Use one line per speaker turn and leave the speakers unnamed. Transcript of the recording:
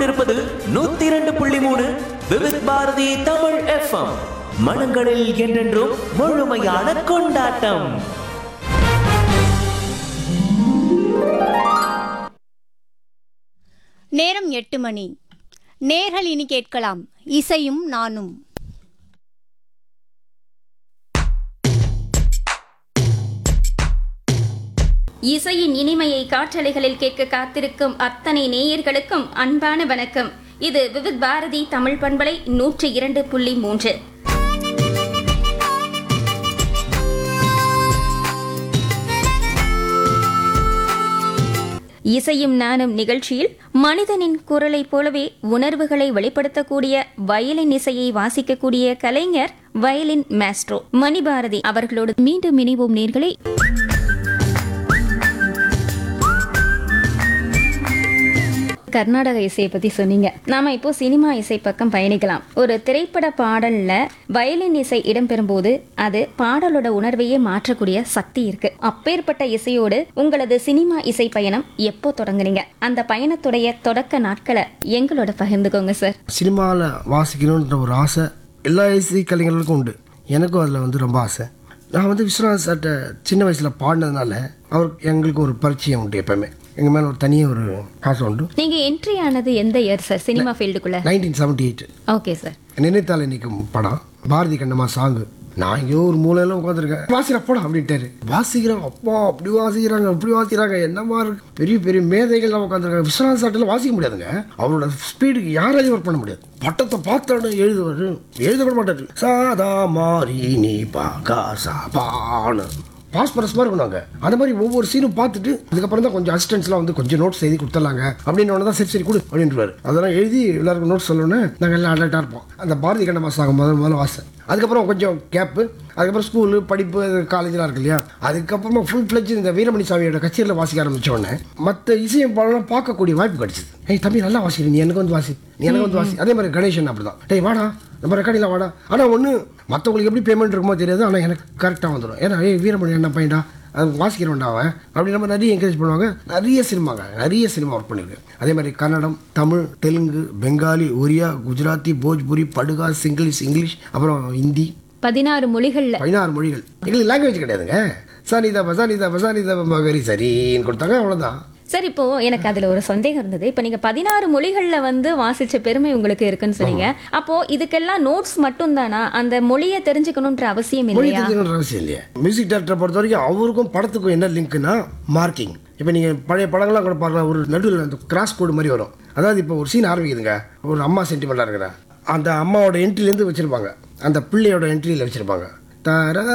கொண்டிருப்பது நூத்தி இரண்டு புள்ளி மூணு விவித் பாரதி தமிழ் எஃப்எம் மனங்களில் என்றென்றும் முழுமையான கொண்டாட்டம்
நேரம் எட்டு மணி நேர்கள் இனி கேட்கலாம் இசையும் நானும்
இசையின் இனிமையை காற்றலைகளில் கேட்க காத்திருக்கும் அத்தனை நேயர்களுக்கும் அன்பான வணக்கம் இது விவித் பாரதி தமிழ் பண்பலை நூற்றி இரண்டு புள்ளி மூன்று இசையும் நானும் நிகழ்ச்சியில் மனிதனின் குரலைப் போலவே உணர்வுகளை வெளிப்படுத்தக்கூடிய வயலின் இசையை வாசிக்கக்கூடிய கலைஞர் வயலின் மாஸ்ட்ரோ மணிபாரதி அவர்களோடு மீண்டும் இணைவோம் நேர்களை கர்நாடக இசையை பத்தி சொன்னீங்க நாம இப்போ சினிமா இசை பக்கம் பயணிக்கலாம் ஒரு திரைப்பட பாடல்ல வயலின் இசை இடம்பெறும்போது அது பாடலோட உணர்வையே மாற்றக்கூடிய சக்தி இருக்கு அப்பேற்பட்ட இசையோடு உங்களது சினிமா இசை பயணம் எப்போ தொடங்குனீங்க அந்த பயணத்துடைய தொடக்க நாட்களை எங்களோட பகிர்ந்துக்கோங்க சார்
சினிமாவில் வாசிக்கணுன்ற ஒரு ஆசை எல்லா இசை கலைஞர்களுக்கும் உண்டு எனக்கும் அதில் வந்து ரொம்ப ஆசை நான் வந்து விஸ்வநாத் சார்ட்ட சின்ன வயசில் பாடினதுனால அவர் எங்களுக்கு ஒரு பரிச்சயம் உண்டு எப்பவுமே எங்கள் மேலே ஒரு தனியாக ஒரு பாசம் உண்டு
நீங்க என்ட்ரி ஆனது எந்த இயர் சார் சினிமா ஃபீல்டுக்குள்ள
nineteen seventy eight
okay sir
நினைத்தாலே நிற்கும் படம் பாரதி கண்ணம்மா சாங்கு நான் எங்கேயோ ஒரு மூலையில உட்காந்துருக்கேன் வாசிக்கிற போடா அப்படின்ட்டாரு வாசிக்கிறாங்க அப்பா அப்படி வாசிக்கிறாங்க அப்படி வாசிக்கிறாங்க என்னமா இருக்கு பெரிய பெரிய மேதைகள்லாம் உட்காந்துருக்காங்க விஸ்வநாத் சாட்டில் வாசிக்க முடியாதுங்க அவரோட ஸ்பீடுக்கு யாராலையும் ஒர்க் பண்ண முடியாது பட்டத்தை பார்த்தாலும் எழுதுவார் எழுத கூட மாட்டாரு சாதா மாறி நீ பா கா சா பான்னு பாஸ்பரஸ் மாதிரி பண்ணுவாங்க அந்த மாதிரி ஒவ்வொரு சீனும் பார்த்துட்டு அதுக்கப்புறம் தான் கொஞ்சம் அசிஸ்டன்ஸ்லாம் வந்து கொஞ்சம் நோட்ஸ் எழுதி கொடுத்துடலாங்க அப்படின்னு தான் சரி சரி கொடு அப்படின்றாரு அதெல்லாம் எழுதி எல்லாருக்கும் நோட்ஸ் சொல்லணும்னு நாங்கள் எல்லாம் அலர்ட்டாக இருப்போம் அந்த பாரதி கண்ணம்மா சாங் முதல் முதல்ல வாசம் அதுக்கப்புறம் கொஞ்சம் கேப்பு அதுக்கப்புறம் ஸ்கூலு படிப்பு காலேஜ்லாம் இருக்கு இல்லையா அதுக்கப்புறமா ஃபுல் ஃப்ளெஜ் இந்த வீரமணி சாமியோட கச்சேரியில் வாசிக்க ஆரம்பிச்ச உடனே மற்ற இசையமைப்பாளர்லாம் பார்க்கக்கூடிய வாய்ப்பு கிடைச்சிது ஏய் தம்பி நல்லா வாசிக்கிறீ நீ எனக்கு வந்து வாசி நீ எனக்கு வந்து வாசி அதே மாதிரி கணேசன் அப்படிதான் டேய் வாடா நம்ம ரெக்கார்டில் வாடா ஆனால் ஒன்று மற்றவங்களுக்கு எப்படி பேமெண்ட் இருக்குமோ தெரியாது ஆனால் எனக்கு கரெக்டாக வந்துடும் ஏன்னா ஏய் வீரமணி என்ன பையன்டா அது வாசிக்கிறவன்டா அவன் அப்படி நம்ம நிறைய என்கரேஜ் பண்ணுவாங்க நிறைய சினிமாங்க நிறைய சினிமா ஒர்க் பண்ணியிருக்கேன் அதே மாதிரி கன்னடம் தமிழ் தெலுங்கு பெங்காலி ஒரியா குஜராத்தி போஜ்புரி படுகா சிங்கிலீஷ் இங்கிலீஷ் அப்புறம் ஹிந்தி
பதினாறு மொழிகள்ல
பதினாறு மொழிகள் எங்களுக்கு லாங்குவேஜ் கிடையாதுங்க சனிதா பசானிதா பசானிதா மகரி சரின்னு கொடுத்தாங்க அவ்வளோதான்
சார் இப்போ எனக்கு அதுல ஒரு சந்தேகம் இருந்தது இப்போ நீங்க பதினாறு மொழிகள்ல வந்து வாசிச்ச பெருமை உங்களுக்கு இருக்குன்னு சொன்னீங்க அப்போ இதுக்கெல்லாம் நோட்ஸ் மட்டும் தானா அந்த மொழியை தெரிஞ்சுக்கணும்ன்ற அவசியம்
மொழி
இல்லையா
தெரிஞ்சுக்கணுன்ற அவசியம் இல்லையா மியூசிக் டேரக்டரை பொறுத்த வரைக்கும் அவருக்கும் படத்துக்கும் என்ன லிங்க்னா மார்க்கிங் இப்போ நீங்கள் பழைய படங்கள்லாம் கூட பார்க்கலாம் ஒரு நடுவில் அந்த கிராஸ் கோடு மாதிரி வரும் அதாவது இப்போ ஒரு சீன் ஆரம்பிக்குதுங்க ஒரு அம்மா சென்டிமெண்ட்டாக இருக்கிற அந்த அம்மாவோட என்ட்ரிலேருந்து வச்சுருப்பாங்க அந்த பிள்ளையோட என்ட்ரியில் வச்சுருப்பாங்க தர